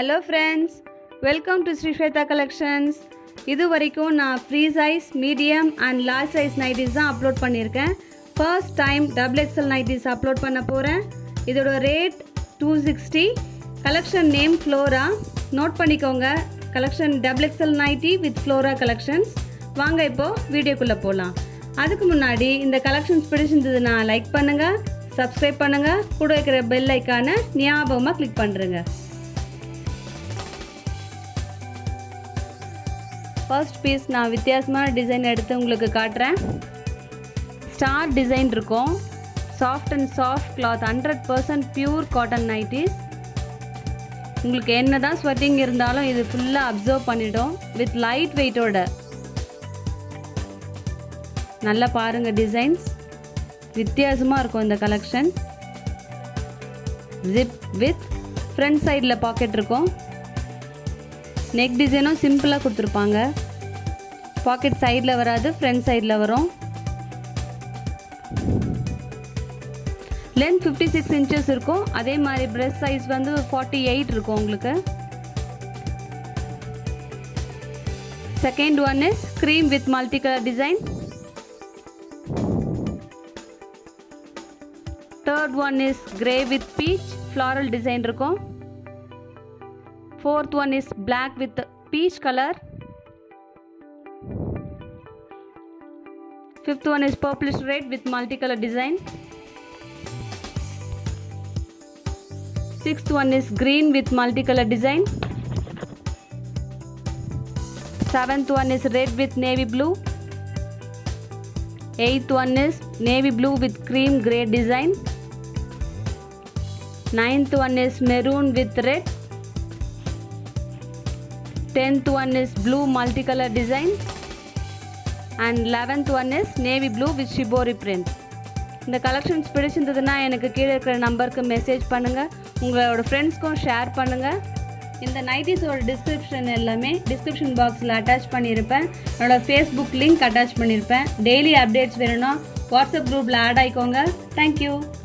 hello friends welcome to Shri Swetha collections இது வரைக்கும் நான் free size medium and large size nighties தான் அப்லோட் பண்ணியிருக்கேன் first time double XL nighties upload பண்ண போகிறேன் இதோட rate two sixty collection name Flora note பண்ணிக்கோங்க collection double XL nighty with Flora collections வாங்க இப்போது வீடியோக்குள்ளே போகலாம் அதுக்கு முன்னாடி இந்த கலெக்ஷன்ஸ் பிடிச்சிருந்ததுன்னா லைக் பண்ணுங்கள் சப்ஸ்கிரைப் பண்ணுங்கள் கூட இருக்கிற பெல் ஐக்கானை ஞாபகமாக கிளிக் பண்ணுறேங்க ஃபர்ஸ்ட் பீஸ் நான் வித்தியாசமான டிசைன் எடுத்து உங்களுக்கு காட்டுறேன் ஸ்டார் டிசைன் இருக்கும் soft and soft cloth hundred percent pure cotton nighties உங்களுக்கு என்ன தான் ஸ்வெட்டிங் இருந்தாலும் இது ஃபுல்லாக அப்சர்வ் பண்ணிடும் வித் லைட் வெயிட்டோட நல்லா பாருங்கள் டிசைன்ஸ் வித்தியாசமாக இருக்கும் இந்த கலெக்ஷன் ஜிப் வித் ஃப்ரண்ட் சைடில் பாக்கெட் இருக்கும் நெக் டிசைனும் சிம்பிளாக கொடுத்துருப்பாங்க பாக்கெட் சைடில் வராது ஃப்ரண்ட் சைடில் வரும் லென்த் ஃபிஃப்டி சிக்ஸ் இன்ச்சஸ் இருக்கும் அதே மாதிரி ப்ரெஸ் சைஸ் வந்து ஃபார்ட்டி எயிட் இருக்கும் உங்களுக்கு second one is cream with multi colour design third one is grey with peach floral design இருக்கும் fourth one is black with peach colour fifth one is purplish red with multi colour design sixth one is green with multicolor design seventh one is red with navy blue eighth one is navy blue with cream gray design ninth one is maroon with red tenth one is blue multicolor design and 11th one is navy blue with shibori print இந்த collections பிடிச்சிருந்ததுன்னா எனக்கு கீழே இருக்கிற நம்பருக்கு message பண்ணுங்கள் உங்களோட ஃப்ரெண்ட்ஸ்க்கும் share பண்ணுங்கள் இந்த நைட்டிஸோட டிஸ்கிரிப்ஷன் எல்லாமே டிஸ்கிரிப்ஷன் பாக்ஸில் அட்டாச் பண்ணியிருப்பேன் என்னோட ஃபேஸ்புக் லிங்க் அட்டாச் பண்ணியிருப்பேன் டெய்லி அப்டேட்ஸ் வேணும்னா வாட்ஸ்அப் குரூப்பில் ஆட் ஆகிக்கோங்க தேங்க்யூ